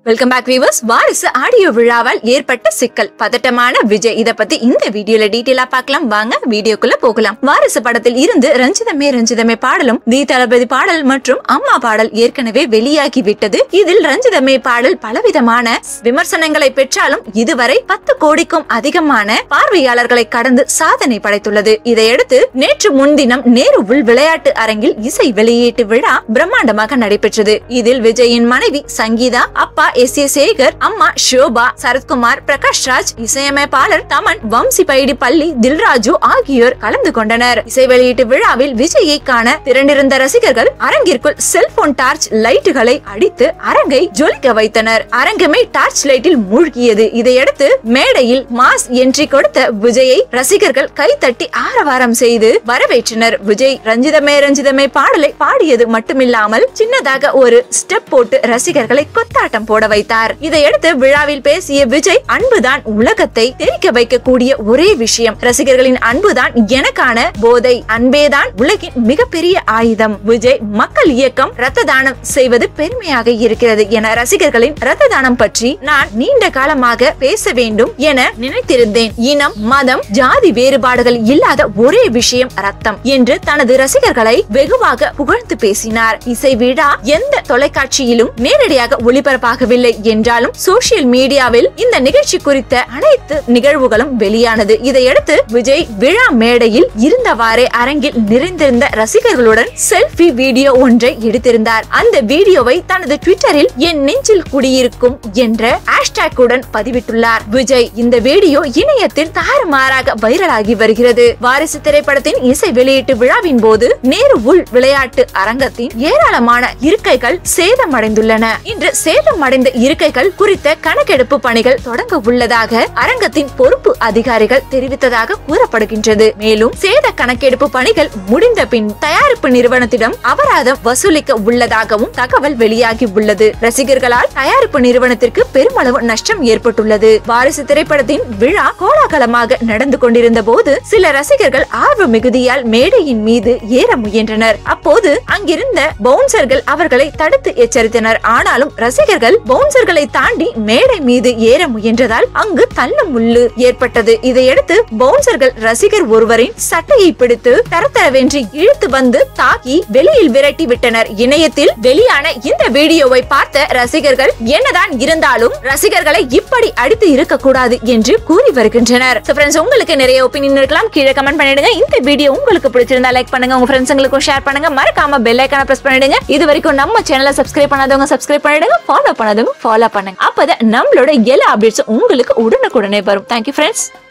welcome back viewers Varisu audio விழாவால் ஏற்பட்ட சிக்கல் பதட்டமான விஜய் இத பத்தி இந்த வீடியோல டீடைலா பார்க்கலாம் வாங்க வீடியோக்குள்ள போகலாம் வாரிசு படத்தில் இருந்து ரஞ்சிதமே ரஞ்சிதமே பாடலும் தி தளபதி பாடல் மற்றும் அம்மா பாடல் ஏற்கனவே வெளியாகி விட்டது இதில் ரஞ்சிதமே பாடல் பலவிதமான விமர்சனங்களை பெற்றாலும் இதுவரை பத்து கோடிக்கும் அதிகமான பார்வையாளர்களை கடந்து சாதனை படைத்துள்ளது இதையடுத்து நேற்று முன்தினம் நேருவில் விளையாட்டு அரங்கில் இசை வெளியீட்டு விழா பிரம்மாண்டமாக நடைபெற்றது இதில் விஜயின் மனைவி சங்கீதா அப்பா எஸ் ஏ சேகர் அம்மா ஷோபா சரத்குமார் பிரகாஷ் ராஜ் இசையமைப்பாளர் தமன் வம்சி பைடி பள்ளி தில்ராஜு ஆகியோர் கலந்து கொண்டனர் இசை வெளியீட்டு விழாவில் விஜயை காண திரண்டிருந்த ரசிகர்கள் அரங்கிற்குள் செல்போன் டார்ச் லைட்டுகளை அடித்து அரங்கை ஜொலிக்க வைத்தனர் அரங்கமே டார்ச் லைட்டில் மூழ்கியது இதையடுத்து மேடையில் மாஸ் என்ட்ரி கொடுத்த விஜயை ரசிகர்கள் கைத்தட்டி ஆரவாரம் செய்து வரவேற்றனர் விஜய் ரஞ்சிதமே ரஞ்சிதமே பாடலை பாடியது மட்டுமில்லாமல் சின்னதாக ஒரு ஸ்டெப் போட்டு ரசிகர்களை கொத்தாட்டம் போட வைத்தார் இதையடுத்து விழாவில் பேசிய விஜய் அன்புதான் உலகத்தை தெரிக்க வைக்கக்கூடிய ஒரே விஷயம் ரசிகர்களின் அன்புதான் எனக்கான போதை அன்பேதான் உலகின் மிகப்பெரிய ஆயுதம் விஜய் மக்கள் இயக்கம் ரத்த தானம் செய்வது பெருமையாக இருக்கிறது என ரசிகர்களின் ரத்த தானம் பற்றி நான் நீண்ட காலமாக பேச வேண்டும் என நினைத்திருந்தேன் இனம் மதம் ஜாதி வேறுபாடுகள் இல்லாத ஒரே விஷயம் ரத்தம் என்று தனது ரசிகர்களை வெகுவாக புகழ்ந்து பேசினார் இசை விழா எந்த தொலைக்காட்சியிலும் நேரடியாக ஒளிபரப்பாகவில்லை என்றாலும் சோசியல் மீடியாவில் இந்த நிகழ்ச்சி குறித்த அனைத்து நிகழ்வுகளும் வெளியானது இதையடுத்து விஜய் விழா மேடையில் இருந்தவாறே அரங்கில் நிறைந்திருந்த ரசிகர்களுடன் செல்ஃபி வீடியோ ஒன்றை எடுத்திருந்தார் அந்த வீடியோவை தனது ட்விட்டரில் என் நெஞ்சில் குடியிருக்கும் என்ற ஹேஷ்டேக்குடன் பதிவிட்டுள்ளார் விஜய் இந்த வீடியோ இணையத்தில் தாறுமாறாக வைரலாகி வருகிறது வாரிசு திரைப்படத்தின் இசை வெளியீட்டு விழாவின் போது நேரு உள் விளையாட்டு அரங்கத்தின் ஏராளமான இருக்கைகள் சேதமடைந்துள்ளன இன்று சேதமடைந்த இருக்கைகள் குறித்த கணக்கெடுப்பு பணிகள் தொடங்க உள்ளதாக அரங்கத்தின் பொறுப்பு அதிகாரிகள் தெரிவித்ததாக கூறப்படுகின்றது மேலும் சேத கணக்கெடுப்பு பணிகள் முடிந்த பின் தயாரிப்பு நிறுவனத்திடம் அபராதம் வசூலிக்க உள்ளதாகவும் தகவல் வெளியாகி உள்ளது ரசிகர்களால் தயாரிப்பு நிறுவனத்திற்கு பெருமளவு நஷ்டம் ஏற்பட்டுள்ளது வாரிசு திரைப்படத்தின் விழா கோலாகலமாக நடந்து கொண்டிருந்த போது சில ரசிகர்கள் ஆர்வ மிகுதியால் மேடையின் மீது ஏற முயன்றனர் அப்போது அங்கிருந்த பவுன்சர்கள் அவர்களை தடுத்து எச்சரித்தனர் ஆனாலும் ரசிகர்கள் பவுன்சர்களை தாண்டி மேடை மீது ஏற முயன்றதால் அங்கு தள்ளும் முள்ளு ஏற்பட்டது இதையடுத்து பவுன்சர்கள் ரசிகர் ஒருவரின் சட்டையை பிடித்து தரத்தரவென்று இழுத்து வந்து தாக்கி வெளியில் விரட்டி விட்டனர் இணையத்தில் வெளியான இந்த வீடியோவை பார்த்த ரசிகர்கள் என்னதான் இருந்தாலும் ரசிகர்களை இப்படி அடித்து இருக்கக்கூடாது என்று கூறி வருகின்றனர் So friends, உங்களுக்கு நிறைய ஒப்பீனியன் இருக்கலாம் கீழே கமெண்ட் பண்ணிடுங்க இந்த வீடியோ உங்களுக்கு பிடிச்சிருந்தா லைக் பண்ணுங்க உங்க ஃப்ரெண்ட்ஸுங்களுக்கும் ஷேர் பண்ணுங்க மறக்காம பெல் ஐக்கான பிரஸ் பண்ணிடுங்க இது வரைக்கும் நம்ம சேனலை சப்ஸ்கிரைப் பண்ணாதவங்க சப்ஸ்கிரைப் பண்ணிடுங்க ஃபாலோ பண்ணாதவங்க ஃபாலோ பண்ணுங்க அப்பதான் நம்மளோட எல்லா அப்டேட்ஸும் உங்களுக்கு உடனுக்குடனே வரும் தேங்க்யூ ஃப்ரெண்ட்ஸ்